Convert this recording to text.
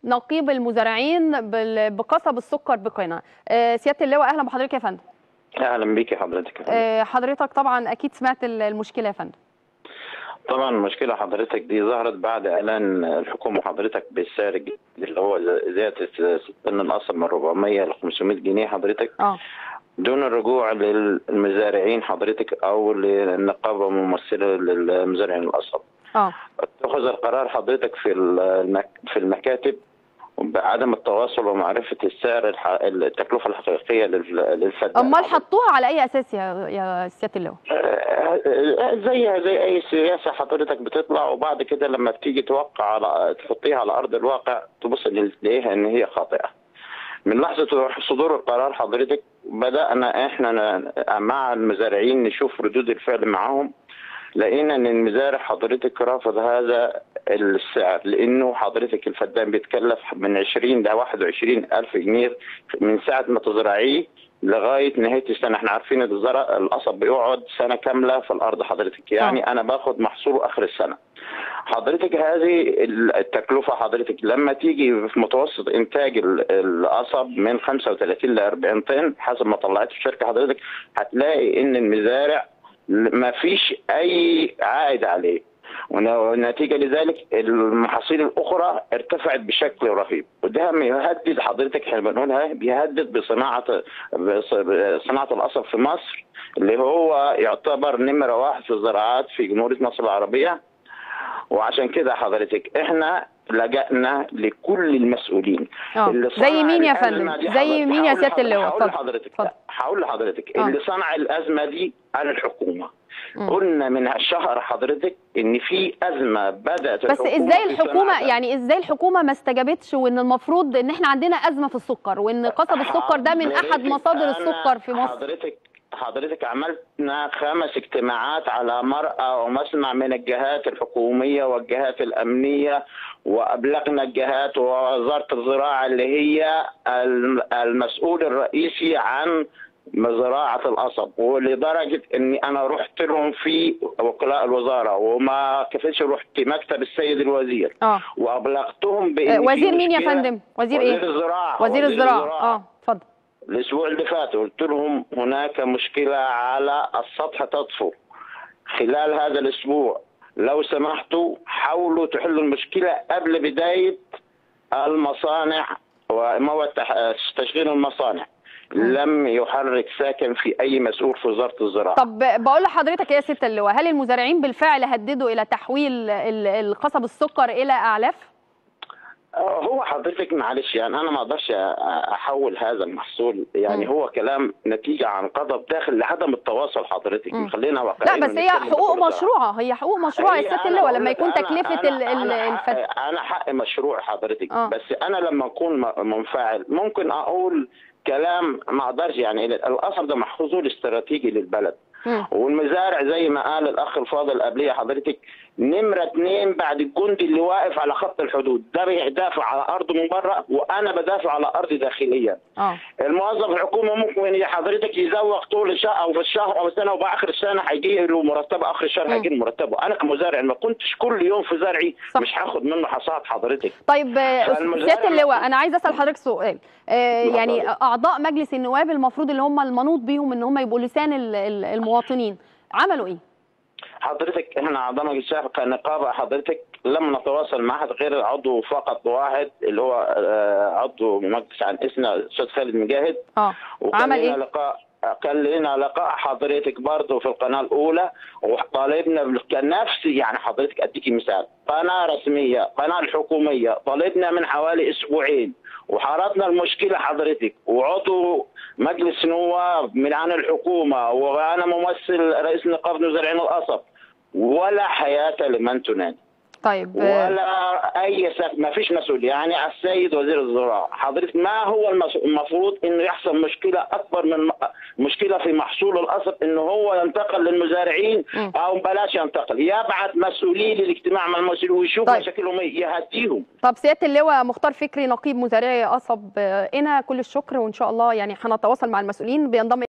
نقيب المزارعين بال- بقصب السكر بقنا آه، سياده اللواء اهلا بحضرتك يا فندم اهلا بيكي حضرتك آه، حضرتك طبعا اكيد سمعت ال- المشكله يا فندم طبعا المشكله حضرتك دي ظهرت بعد اعلان الحكومه حضرتك بالسعر الجديد اللي هو زياده سن الاصل من 400 ل 500 جنيه حضرتك اه دون الرجوع للمزارعين حضرتك او للنقابه الممثله للمزارعين الاصل اه اتخذ القرار حضرتك في المك... في المكاتب بعدم التواصل ومعرفه السعر الح... التكلفه الحقيقيه لل- للفدان امال حطوها على اي اساس يا يا سياده اللواء آه، زيها زي اي سياسه حضرتك بتطلع وبعد كده لما بتيجي توقع على تحطيها على ارض الواقع تبص تلاقيها ان هي خاطئه. من لحظه صدور القرار حضرتك بدانا احنا ن- مع المزارعين نشوف ردود الفعل معاهم لقينا ان المزارع حضرتك رافض هذا السعر لانه حضرتك الفدان بيتكلف من 20 ل 21 الف جنيه من ساعه ما تزرعيه لغايه نهايه السنه احنا عارفين ان الزرع القصب بيقعد سنه كامله في الارض حضرتك يعني انا باخد محصوله اخر السنه حضرتك هذه التكلفه حضرتك لما تيجي في متوسط انتاج ال- القصب من 35 ل 40 طن حسب ما طلعت الشركه حضرتك هتلاقي ان المزارع ما فيش اي عائد عليه ونتيجة لذلك المحاصيل الأخرى ارتفعت بشكل رهيب وده يهدد حضرتك احنا بنقولها بيهدد بصناعة بص- صناعة القصب في مصر اللي هو يعتبر نمرة واحد في الزراعات في جمهورية مصر العربية وعشان كده حضرتك احنا لجأنا لكل المسؤولين اه اللي زي صنع مين يا الأزمة فندم دي زي حضرتك- مين يا هقول سياده لحضرتك- اللواء هقول اتفضل لحضرتك اتفضل. هقول لحضرتك آه. اللي صنع الازمه دي على الحكومه مم. قلنا من الشهر حضرتك ان في ازمه بدات بس الحكومة ازاي في الحكومه صناعة- يعني ازاي الحكومه ما استجابتش وان المفروض ان احنا عندنا ازمه في السكر وان قصب السكر ده من احد حضرتك مصادر أنا السكر في مصر حضرتك حضرتك عملنا خمس اجتماعات على مرأى ومسمع من الجهات الحكومية والجهات الأمنية وأبلغنا الجهات ووزارة الزراعة اللي هي الم- المسؤول الرئيسي عن زراعة القصب ولدرجة اني انا رحت لهم في وكلاء الوزارة وما كفيتش رحت مكتب السيد الوزير اه وابلغتهم بان آه، في وزير مين يا مشكلة- فندم وزير وزير ايه الزراعة وزير الزراعه اه اتفضل الاسبوع اللي فات قلت لهم هناك مشكله على السطح تطفو خلال هذا الاسبوع لو سمحتوا حاولوا تحلوا المشكله قبل بدايه المصانع ومواد تح- تشغيل المصانع لم يحرك ساكن في اي مسؤول في وزاره الزراعه طب بقول لحضرتك يا ست اللواء هل المزارعين بالفعل هددوا الى تحويل ال- القصب السكر الى اعلاف هو حضرتك معلش يعني انا ما اقدرش احول هذا المحصول يعني مم. هو كلام نتيجه عن غضب داخل لعدم التواصل حضرتك مم. خلينا لا واقعيين بس هي ونتكلم حقوق بكل صراحة. مشروعه هي حقوق مشروعه يا هي ست أنا اللواء بقول لما لك يكون أنا- تكلفه أنا- ال- ال- أنا الفد حق- انا حق مشروع حضرتك آه. بس انا لما اكون م- منفعل ممكن اقول كلام ما اقدرش يعني القصب ده محفوظ استراتيجي للبلد مم. والمزارع زي ما قال الاخ الفاضل قبليه حضرتك نمره اثنين بعد الجندي اللي واقف على خط الحدود ده بيدافع على ارضه من بره وانا بدافع على ارضي داخليا اه الموظف الحكومه ممكن يا حضرتك يزوق طول الشهر او في الشهر او السنه وباخر السنه هيجي له مرتبه اخر الشهر مم. هيجي له مرتبه انا كمزارع ما كنتش كل يوم في زرعي صح. مش هاخد منه حصاد حضرتك طيب آه، فالمزارع سياده اللواء المفروض- انا عايز اسال حضرتك سؤال آه، اتفضل. يعني اعضاء مجلس النواب المفروض اللي هم المنوط بيهم ان هم يبقوا لسان ال- ال- المواطنين عملوا ايه حضرتك احنا اعضاء مجلس الشعب كنقابه حضرتك لم نتواصل مع احد غير عضو فقط واحد اللي هو آه، عضو مجلس عن اسنا الاستاذ خالد مجاهد اه وكان عمل لنا ايه لقاء كان لنا لقاء حضرتك برضه في القناه الاولى وطالبنا بال- كان نفس يعني حضرتك اديكي مثال قناه رسميه قناه الحكوميه طالبنا من حوالي اسبوعين وحارتنا المشكله حضرتك وعضو مجلس نواب من عن الحكومه وانا ممثل رئيس نقابه مزارعين القصب ولا حياه لمن تنادي طيب آه، ولا اي سك ما فيش مسؤول يعني السيد وزير الزراعه حضرتك ما هو المس- المفروض انه يحصل مشكله اكبر من م- مشكله في محصول القصب انه هو ينتقل للمزارعين مم. او بلاش ينتقل يبعث مسؤولين للاجتماع مع المسؤولين ويشوف طيب. مشاكلهم إيه، يهديهم طب سياده اللواء مختار فكري نقيب مزارعي قصب آه، هنا كل الشكر وان شاء الله يعني هنتواصل مع المسؤولين بينضم